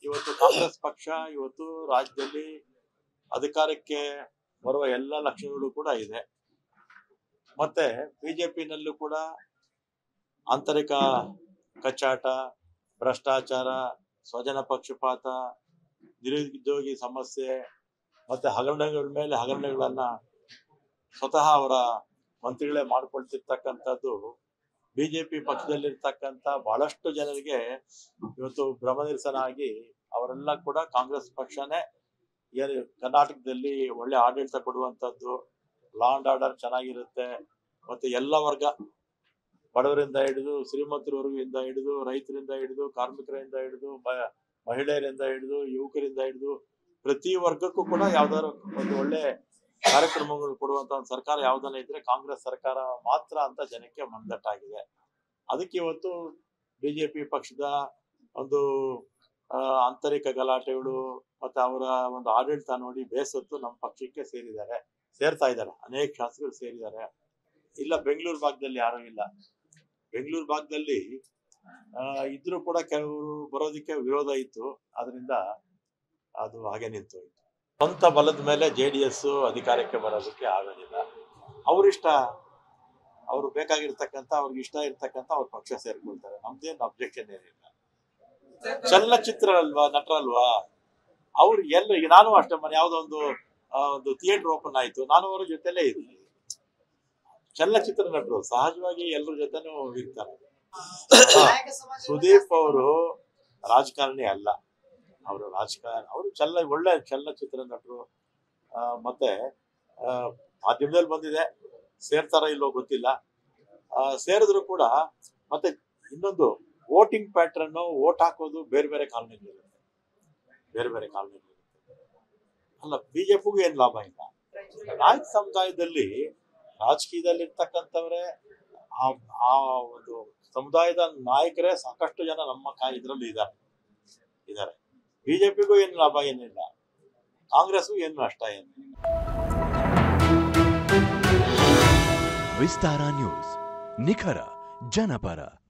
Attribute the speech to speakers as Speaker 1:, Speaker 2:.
Speaker 1: ಇವತ್ತು ಕಾಂಗ್ರೆಸ್ ಪಕ್ಷ ಇವತ್ತು ರಾಜ್ಯದಲ್ಲಿ ಅಧಿಕಾರಕ್ಕೆ ಬರುವ ಎಲ್ಲ ಲಕ್ಷಣಗಳು ಕೂಡ ಇದೆ ಮತ್ತೆ ಬಿಜೆಪಿನಲ್ಲೂ ಕೂಡ ಆಂತರಿಕ ಕಚ್ಚಾಟ ಭ್ರಷ್ಟಾಚಾರ ಸ್ವಜನ ಪಕ್ಷಪಾತ ನಿರುದ್ಯೋಗಿ ಸಮಸ್ಯೆ ಮತ್ತೆ ಹಗರಣಗಳ ಮೇಲೆ ಹಗರಣಗಳನ್ನ ಸ್ವತಃ ಅವರ ಮಂತ್ರಿಗಳೇ ಮಾಡ್ಕೊಳ್ತಿರ್ತಕ್ಕಂಥದ್ದು ಬಿಜೆಪಿ ಪಕ್ಷದಲ್ಲಿರ್ತಕ್ಕಂಥ ಬಹಳಷ್ಟು ಜನರಿಗೆ ಇವತ್ತು ಭ್ರಮನಿರಸನ ಆಗಿ ಅವರೆಲ್ಲ ಕೂಡ ಕಾಂಗ್ರೆಸ್ ಪಕ್ಷನೇ ಏನು ಕರ್ನಾಟಕದಲ್ಲಿ ಒಳ್ಳೆ ಆಡಳಿತ ಕೊಡುವಂಥದ್ದು ಲಾ ಅಂಡ್ ಆರ್ಡರ್ ಚೆನ್ನಾಗಿರುತ್ತೆ ಮತ್ತೆ ಎಲ್ಲ ವರ್ಗ ಬಡವರಿಂದ ಹಿಡಿದು ಶ್ರೀಮಂತರವರೆಗೂ ಇಂದ ಹಿಡಿದು ರೈತರಿಂದ ಹಿಡಿದು ಕಾರ್ಮಿಕರಿಂದ ಹಿಡಿದು ಮ- ಮಹಿಳೆಯರಿಂದ ಹಿಡಿದು ಯುವಕರಿಂದ ಹಿಡಿದು ಪ್ರತಿ ವರ್ಗಕ್ಕೂ ಕೂಡ ಯಾವ್ದಾದ್ರು ಒಂದು ಒಳ್ಳೆ ಕಾರ್ಯಕ್ರಮಗಳು ಕೊಡುವಂತ ಒಂದು ಸರ್ಕಾರ ಯಾವ್ದನ್ನ ಇದ್ರೆ ಕಾಂಗ್ರೆಸ್ ಸರ್ಕಾರ ಮಾತ್ರ ಅಂತ ಜನಕ್ಕೆ ಮನದಟ್ಟಾಗಿದೆ ಅದಕ್ಕೆ ಇವತ್ತು ಬಿಜೆಪಿ ಪಕ್ಷದ ಒಂದು ಆ, ಆಂತರಿಕ ಗಲಾಟೆಗಳು ಮತ್ತೆ ಅವರ ಒಂದು ಆಡಳಿತ ನೋಡಿ ಬೇಸತ್ತು ನಮ್ಮ ಪಕ್ಷಕ್ಕೆ ಸೇರಿದ್ದಾರೆ ಸೇರ್ತಾ ಇದ್ದಾರೆ ಅನೇಕ ಶಾಸಕರು ಸೇರಿದ್ದಾರೆ ಇಲ್ಲ ಬೆಂಗಳೂರು ಭಾಗದಲ್ಲಿ ಯಾರೂ ಇಲ್ಲ ಬೆಂಗಳೂರು ಭಾಗದಲ್ಲಿ ಆ, ಇದ್ರೂ ಕೂಡ ಕೆಲವರು ಬರೋದಕ್ಕೆ ವಿರೋಧ ಇತ್ತು ಅದರಿಂದ ಅದು ಹಾಗೆ ನಿಂತು ಹೋಯ್ತು ಸ್ವಂತ ಬಲದ ಮೇಲೆ ಜೆ ಡಿ ಎಸ್ ಅಧಿಕಾರಕ್ಕೆ ಬರೋದಕ್ಕೆ ಆಗೋದಿಲ್ಲ ಅವರಿಷ್ಟ ಅವ್ರು ಬೇಕಾಗಿರ್ತಕ್ಕಂಥ ಅವ್ರಿಗೆ ಇಷ್ಟ ಇರ್ತಕ್ಕಂಥ ಅವ್ರ ಪಕ್ಷ ಸೇರ್ಕೊಳ್ತಾರೆ ನಮ್ದೇನು ಅಬ್ಜೆಕ್ಷನ್ ಏನಿಲ್ಲ ಚಲನಚಿತ್ರ ಅಲ್ವಾ ನಟರಲ್ವಾ ಅವ್ರು ಎಲ್ಲ ಈಗ ನಾನು ಅಷ್ಟೇ ಮನೆ ಯಾವ್ದೋ ಒಂದು ಆ, ಒಂದು ಥಿಯೇಟರ್ ಓಪನ್ ಆಯ್ತು ನಾನು ಅವ್ರ ಜೊತೆಲೇ ಇದ್ದೀನಿ ಚಲನಚಿತ್ರ ನಟರು ಸಹಜವಾಗಿ ಎಲ್ಲರ ಜೊತೆನೂ ಇರ್ತಾರೆ ಸುದೀಪ್ ಅವರು ರಾಜಕಾರಣಿ ಅಲ್ಲ ಅವರು ರಾಜಕಾರಣ ಅವರು ಚಲ ಒಳ್ಳೆ ಚಲನಚಿತ್ರ ನಟರು ಆ, ಮತ್ತೆ ಆ, ಮಾಧ್ಯಮದಲ್ಲಿ ಬಂದಿದೆ ಸೇರ್ತಾರ ಇಲ್ಲೋ ಗೊತ್ತಿಲ್ಲ ಆ, ಸೇರಿದ್ರು ಕೂಡ ಮತ್ತೆ ಇನ್ನೊಂದು ವೋಟಿಂಗ್ ಪ್ಯಾಟ್ರನ್ ವೋಟ್ ಹಾಕೋದು ಬೇರೆ ಬೇರೆ ಕಾರಣಗಳಿರುತ್ತೆ ಬೇರೆ ಬೇರೆ ಕಾರಣಗಳಿರುತ್ತೆ ಅಲ್ಲ ಬಿಜೆಪಿಗೂ ಏನ್ ಲಾಭ ಇಲ್ಲ ನಾಯಕ ಸಮುದಾಯದಲ್ಲಿ ರಾಜಕೀಯದಲ್ಲಿ ಇರ್ತಕ್ಕಂಥವ್ರೆ ಆ ಆ ಒಂದು ಸಮುದಾಯದ ನಾಯಕರೇ ಸಾಕಷ್ಟು ಜನ ನಮ್ಮ ಕಾ ಇದರಲ್ಲಿ ಇದ್ದಾರೆ ಇದ್ದಾರೆ ಬಿಜೆಪಿಗೂ ಏನು ಲಾಭ ಏನಿಲ್ಲ ಕಾಂಗ್ರೆಸ್ಗೂ ಏನು ನಷ್ಟ ಏನಿಲ್ಲ
Speaker 2: ವಿಸ್ತಾರ ನ್ಯೂಸ್ ನಿಖರ ಜನಪರ